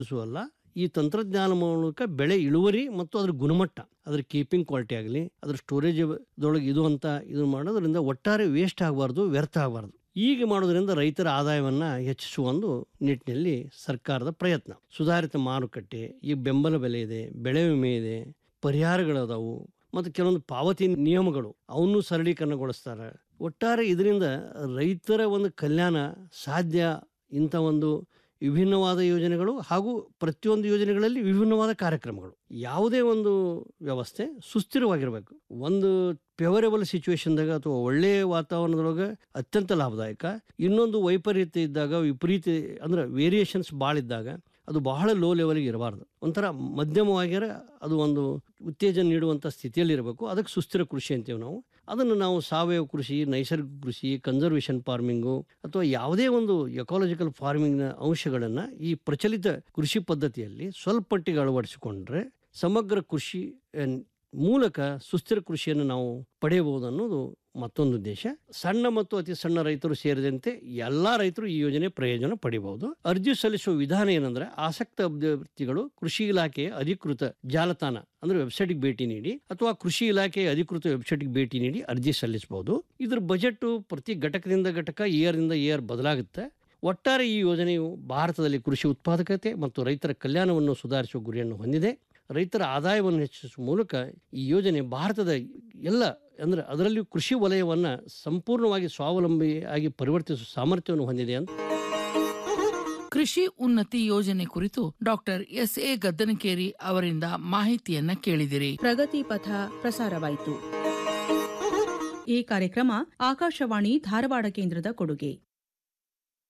ಅಲ್ಲ ಈ ತಂತ್ರಜ್ಞಾನ ಮೂಲಕ ಬೆಳೆ ಇಳುವರಿ ಮತ್ತು ಅದ್ರ ಗುಣಮಟ್ಟ ಅದ್ರ ಕೀಪಿಂಗ್ ಕ್ವಾಲಿಟಿ ಆಗಲಿ ಅದ್ರ ಸ್ಟೋರೇಜ್ ದೊಳಗೆ ಇದು ಅಂತ ಇದು ಮಾಡೋದ್ರಿಂದ ಒಟ್ಟಾರೆ ವೇಸ್ಟ್ ಆಗಬಾರ್ದು ವ್ಯರ್ಥ ಆಗಬಾರ್ದು ಹೀಗೆ ಮಾಡೋದ್ರಿಂದ ರೈತರ ಆದಾಯವನ್ನು ಹೆಚ್ಚಿಸುವ ಒಂದು ನಿಟ್ಟಿನಲ್ಲಿ ಸರ್ಕಾರದ ಪ್ರಯತ್ನ ಸುಧಾರಿತ ಮಾರುಕಟ್ಟೆ ಈ ಬೆಂಬಲ ಬೆಲೆ ಇದೆ ಬೆಳೆ ವಿಮೆ ಇದೆ ಪರಿಹಾರಗಳದಾವು ಮತ್ತು ಕೆಲವೊಂದು ಪಾವತಿ ನಿಯಮಗಳು ಅವನ್ನು ಸರಳೀಕರಣಗೊಳಿಸ್ತಾರೆ ಒಟ್ಟಾರೆ ಇದರಿಂದ ರೈತರ ಒಂದು ಕಲ್ಯಾಣ ಸಾಧ್ಯ ಇಂಥ ಒಂದು ವಿಭಿನ್ನವಾದ ಯೋಜನೆಗಳು ಹಾಗೂ ಪ್ರತಿಯೊಂದು ಯೋಜನೆಗಳಲ್ಲಿ ವಿಭಿನ್ನವಾದ ಕಾರ್ಯಕ್ರಮಗಳು ಯಾವುದೇ ಒಂದು ವ್ಯವಸ್ಥೆ ಸುಸ್ಥಿರವಾಗಿರಬೇಕು ಒಂದು ಫೇವರೇಬಲ್ ಸಿಚುವೇಶನ್ದಾಗ ಅಥವಾ ಒಳ್ಳೆಯ ವಾತಾವರಣದೊಳಗೆ ಅತ್ಯಂತ ಲಾಭದಾಯಕ ಇನ್ನೊಂದು ವೈಪರೀತ್ಯ ಇದ್ದಾಗ ವಿಪರೀತ ಅಂದ್ರೆ ವೇರಿಯೇಷನ್ಸ್ ಭಾಳ ಇದ್ದಾಗ ಅದು ಬಹಳ ಲೋ ಲೆವೆಲ್ಗೆ ಇರಬಾರ್ದು ಒಂಥರ ಮಧ್ಯಮವಾಗಿರ ಅದು ಒಂದು ಉತ್ತೇಜನ ನೀಡುವಂಥ ಸ್ಥಿತಿಯಲ್ಲಿ ಇರಬೇಕು ಅದಕ್ಕೆ ಸುಸ್ಥಿರ ಕೃಷಿ ಅಂತೀವಿ ನಾವು ಅದನ್ನು ನಾವು ಸಾವಯವ ಕೃಷಿ ನೈಸರ್ಗಿಕ ಕೃಷಿ ಕನ್ಸರ್ವೇಷನ್ ಫಾರ್ಮಿಂಗು ಅಥವಾ ಯಾವುದೇ ಒಂದು ಎಕಾಲಜಿಕಲ್ ಫಾರ್ಮಿಂಗ್ನ ಅಂಶಗಳನ್ನು ಈ ಪ್ರಚಲಿತ ಕೃಷಿ ಪದ್ಧತಿಯಲ್ಲಿ ಸ್ವಲ್ಪ ಮಟ್ಟಿಗೆ ಅಳವಡಿಸಿಕೊಂಡ್ರೆ ಸಮಗ್ರ ಕೃಷಿ ಅಹ್, ಮೂಲಕ ಸುಸ್ಥಿರ ಕೃಷಿಯನ್ನು ನಾವು ಪಡೆಯಬಹುದು ಅನ್ನೋದು ಮತ್ತೊಂದು ಉದ್ದೇಶ ಸಣ್ಣ ಮತ್ತು ಅತಿ ಸಣ್ಣ ರೈತರು ಸೇರಿದಂತೆ ಎಲ್ಲಾ ರೈತರು ಈ ಯೋಜನೆ ಪ್ರಯೋಜನ ಪಡೆಯಬಹುದು ಅರ್ಜಿ ಸಲ್ಲಿಸುವ ವಿಧಾನ ಏನಂದ್ರೆ ಆಸಕ್ತ ಅಭ್ಯರ್ಥಿಗಳು ಕೃಷಿ ಇಲಾಖೆಯ ಅಧಿಕೃತ ಜಾಲತಾಣ ಅಂದ್ರೆ ವೆಬ್ಸೈಟ್ಗೆ ಭೇಟಿ ನೀಡಿ ಅಥವಾ ಕೃಷಿ ಇಲಾಖೆಯ ಅಧಿಕೃತ ವೆಬ್ಸೈಟ್ಗೆ ಭೇಟಿ ನೀಡಿ ಅರ್ಜಿ ಸಲ್ಲಿಸಬಹುದು ಇದ್ರ ಬಜೆಟ್ ಪ್ರತಿ ಘಟಕದಿಂದ ಘಟಕ ಇಯರ್ ಇಂದ ಇಯರ್ ಬದಲಾಗುತ್ತೆ ಒಟ್ಟಾರೆ ಈ ಯೋಜನೆಯು ಭಾರತದಲ್ಲಿ ಕೃಷಿ ಉತ್ಪಾದಕತೆ ಮತ್ತು ರೈತರ ಕಲ್ಯಾಣವನ್ನು ಸುಧಾರಿಸುವ ಗುರಿಯನ್ನು ಹೊಂದಿದೆ ರೈತರ ಆದಾಯವನ್ನು ಹೆಚ್ಚಿಸುವ ಮೂಲಕ ಈ ಯೋಜನೆ ಭಾರತದ ಎಲ್ಲ ಅಂದ್ರೆ ಅದರಲ್ಲಿಯೂ ಕೃಷಿ ವಲಯವನ್ನು ಸಂಪೂರ್ಣವಾಗಿ ಸ್ವಾವಲಂಬಿಯಾಗಿ ಪರಿವರ್ತಿಸುವ ಸಾಮರ್ಥ್ಯವನ್ನು ಹೊಂದಿದೆ ಅಂತ ಕೃಷಿ ಉನ್ನತಿ ಯೋಜನೆ ಕುರಿತು ಡಾಕ್ಟರ್ ಎಸ್ ಎ ಗದ್ದನಕೇರಿ ಅವರಿಂದ ಮಾಹಿತಿಯನ್ನ ಕೇಳಿದಿರಿ ಪ್ರಗತಿ ಪಥ ಪ್ರಸಾರವಾಯಿತು ಈ ಕಾರ್ಯಕ್ರಮ ಆಕಾಶವಾಣಿ ಧಾರವಾಡ ಕೇಂದ್ರದ ಕೊಡುಗೆ